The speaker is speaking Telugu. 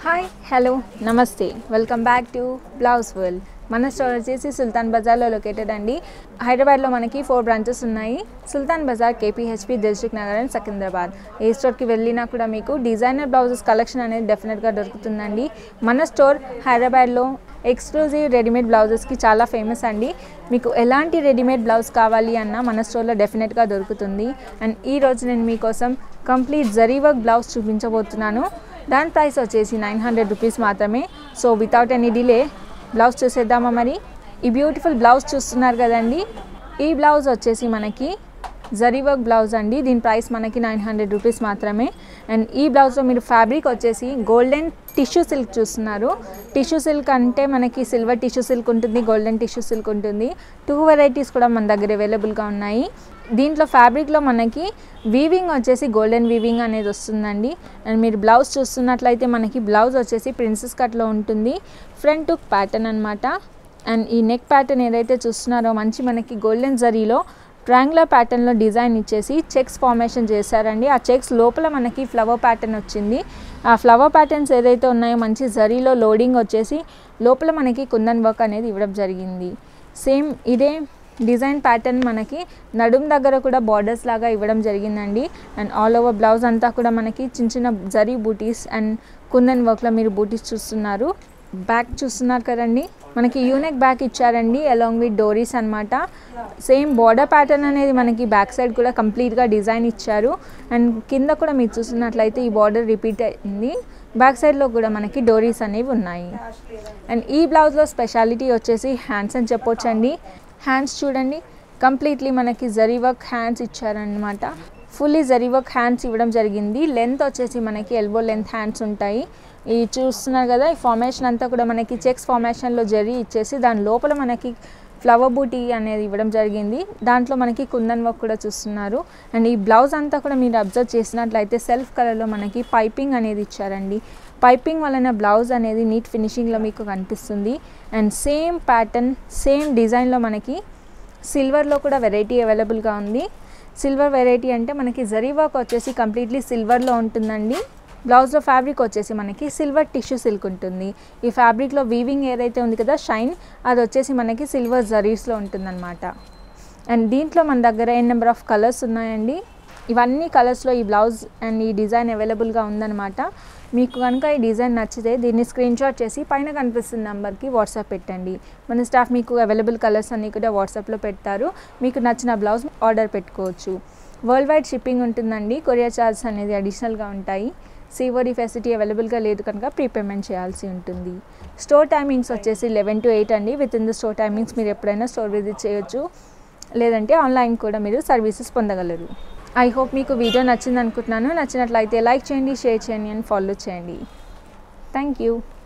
హాయ్ హలో నమస్తే welcome back to blouse world మన స్టోర్ వచ్చేసి సుల్తాన్ బజార్లో లొకేటెడ్ అండి హైదరాబాద్లో మనకి ఫోర్ బ్రాంచెస్ ఉన్నాయి సుల్తాన్ బజార్ కేపీహెచ్పి దిల్సుఖ్ నగర్ అండ్ సికింద్రాబాద్ ఏ స్టోర్కి వెళ్ళినా కూడా మీకు డిజైనర్ బ్లౌజెస్ కలెక్షన్ అనేది డెఫినెట్గా దొరుకుతుందండి మన స్టోర్ హైదరాబాద్లో ఎక్స్క్లూజివ్ రెడీమేడ్ బ్లౌజెస్కి చాలా ఫేమస్ అండి మీకు ఎలాంటి రెడీమేడ్ బ్లౌజ్ కావాలి అన్నా మన స్టోర్లో డెఫినెట్గా దొరుకుతుంది అండ్ ఈ రోజు నేను మీకోసం కంప్లీట్ జరీ వర్క్ బ్లౌజ్ చూపించబోతున్నాను దాని ప్రైస్ వచ్చేసి నైన్ హండ్రెడ్ రూపీస్ మాత్రమే so without any delay blouse చూసేద్దామా మరి ఈ బ్యూటిఫుల్ బ్లౌజ్ చూస్తున్నారు కదండి ఈ బ్లౌజ్ వచ్చేసి మనకి జరీ వర్క్ బ్లౌజ్ అండి దీని ప్రైస్ మనకి నైన్ హండ్రెడ్ రూపీస్ మాత్రమే అండ్ ఈ బ్లౌజ్లో మీరు ఫ్యాబ్రిక్ వచ్చేసి గోల్డెన్ టిష్యూ సిల్క్ చూస్తున్నారు టిష్యూ సిల్క్ అంటే మనకి సిల్వర్ టిష్యూ సిల్క్ ఉంటుంది గోల్డెన్ టిష్యూ సిల్క్ ఉంటుంది టూ వెరైటీస్ కూడా మన దగ్గర అవైలబుల్గా ఉన్నాయి దీంట్లో ఫ్యాబ్రిక్లో మనకి వీవింగ్ వచ్చేసి గోల్డెన్ వీవింగ్ అనేది వస్తుందండి అండ్ మీరు బ్లౌజ్ చూస్తున్నట్లయితే మనకి బ్లౌజ్ వచ్చేసి ప్రిన్సెస్ కట్లో ఉంటుంది ఫ్రంట్ టుక్ ప్యాటర్న్ అనమాట అండ్ ఈ నెక్ ప్యాటర్న్ ఏదైతే చూస్తున్నారో మంచి మనకి గోల్డెన్ జరీలో ట్రాంగులర్ ప్యాటర్న్లో డిజైన్ ఇచ్చేసి చెక్స్ ఫార్మేషన్ చేశారండి ఆ చెక్స్ లోపల మనకి ఫ్లవర్ ప్యాటర్న్ వచ్చింది ఆ ఫ్లవర్ ప్యాటర్న్స్ ఏదైతే ఉన్నాయో మంచి జరీలో లోడింగ్ వచ్చేసి లోపల మనకి కుందన్ వర్క్ అనేది ఇవ్వడం జరిగింది సేమ్ ఇదే డిజైన్ ప్యాటర్న్ మనకి నడుం దగ్గర కూడా బార్డర్స్ లాగా ఇవ్వడం జరిగిందండి అండ్ ఆల్ ఓవర్ బ్లౌజ్ అంతా కూడా మనకి చిన్న చిన్న జరీ బూటీస్ అండ్ కుందన్ వర్క్లో మీరు బూటీస్ చూస్తున్నారు బ్యాక్ చూస్తున్నారు కదండి మనకి యూనిక్ బ్యాక్ ఇచ్చారండి అలాంగ్ విత్ డోరీస్ అనమాట సేమ్ బార్డర్ ప్యాటర్న్ అనేది మనకి బ్యాక్ సైడ్ కూడా కంప్లీట్గా డిజైన్ ఇచ్చారు అండ్ కింద కూడా మీరు చూస్తున్నట్లయితే ఈ బార్డర్ రిపీట్ అయింది బ్యాక్ సైడ్లో కూడా మనకి డోరీస్ అనేవి ఉన్నాయి అండ్ ఈ బ్లౌజ్లో స్పెషాలిటీ వచ్చేసి హ్యాండ్స్ అని చెప్పొచ్చండి హ్యాండ్స్ చూడండి కంప్లీట్లీ మనకి జరీ వర్క్ హ్యాండ్స్ ఇచ్చారనమాట ఫుల్లీ జరీ వర్క్ హ్యాండ్స్ ఇవ్వడం జరిగింది లెంత్ వచ్చేసి మనకి ఎల్బో లెంత్ హ్యాండ్స్ ఉంటాయి ఈ చూస్తున్నారు కదా ఈ ఫార్మేషన్ అంతా కూడా మనకి చెక్స్ ఫార్మేషన్లో జరీ ఇచ్చేసి దాని లోపల మనకి ఫ్లవర్ బూటీ అనేది ఇవ్వడం జరిగింది దాంట్లో మనకి కుందన్ వర్క్ కూడా చూస్తున్నారు అండ్ ఈ బ్లౌజ్ అంతా కూడా మీరు అబ్జర్వ్ చేసినట్లయితే సెల్ఫ్ కలర్లో మనకి పైపింగ్ అనేది ఇచ్చారండి పైపింగ్ వలన బ్లౌజ్ అనేది నీట్ ఫినిషింగ్లో మీకు కనిపిస్తుంది అండ్ సేమ్ ప్యాటర్న్ సేమ్ డిజైన్లో మనకి సిల్వర్లో కూడా వెరైటీ అవైలబుల్గా ఉంది సిల్వర్ వెరైటీ అంటే మనకి జరీ వర్క్ వచ్చేసి కంప్లీట్లీ సిల్వర్లో ఉంటుందండి బ్లౌజ్లో ఫ్యాబ్రిక్ వచ్చేసి మనకి సిల్వర్ టిష్యూ సిల్క్ ఉంటుంది ఈ ఫ్యాబ్రిక్లో వీవింగ్ ఏదైతే ఉంది కదా షైన్ అది వచ్చేసి మనకి సిల్వర్ జరీస్లో ఉంటుందన్నమాట అండ్ దీంట్లో మన దగ్గర ఎన్ నెంబర్ ఆఫ్ కలర్స్ ఉన్నాయండి ఇవన్నీ కలర్స్లో ఈ బ్లౌజ్ అండ్ ఈ డిజైన్ అవైలబుల్గా ఉందన్నమాట మీకు కనుక ఈ డిజైన్ నచ్చితే దీన్ని స్క్రీన్ షాట్ చేసి పైన కనిపిస్తున్న నెంబర్కి వాట్సాప్ పెట్టండి మన స్టాఫ్ మీకు అవైలబుల్ కలర్స్ అన్నీ కూడా వాట్సాప్లో పెడతారు మీకు నచ్చిన బ్లౌజ్ ఆర్డర్ పెట్టుకోవచ్చు వరల్డ్ వైడ్ షిప్పింగ్ ఉంటుందండి కొరియర్ ఛార్జెస్ అనేది అడిషనల్గా ఉంటాయి సీవరీ ఫెసిలిటీ అవైలబుల్గా లేదు కనుక ప్రీపేమెంట్ చేయాల్సి ఉంటుంది స్టోర్ టైమింగ్స్ వచ్చేసి లెవెన్ టు ఎయిట్ అండి within the store timings మీరు ఎప్పుడైనా స్టోర్ విజిట్ చేయొచ్చు లేదంటే ఆన్లైన్ కూడా మీరు సర్వీసెస్ పొందగలరు ఐ హోప్ మీకు వీడియో నచ్చింది అనుకుంటున్నాను నచ్చినట్లయితే లైక్ చేయండి షేర్ చేయండి అండ్ ఫాలో చేయండి థ్యాంక్ యూ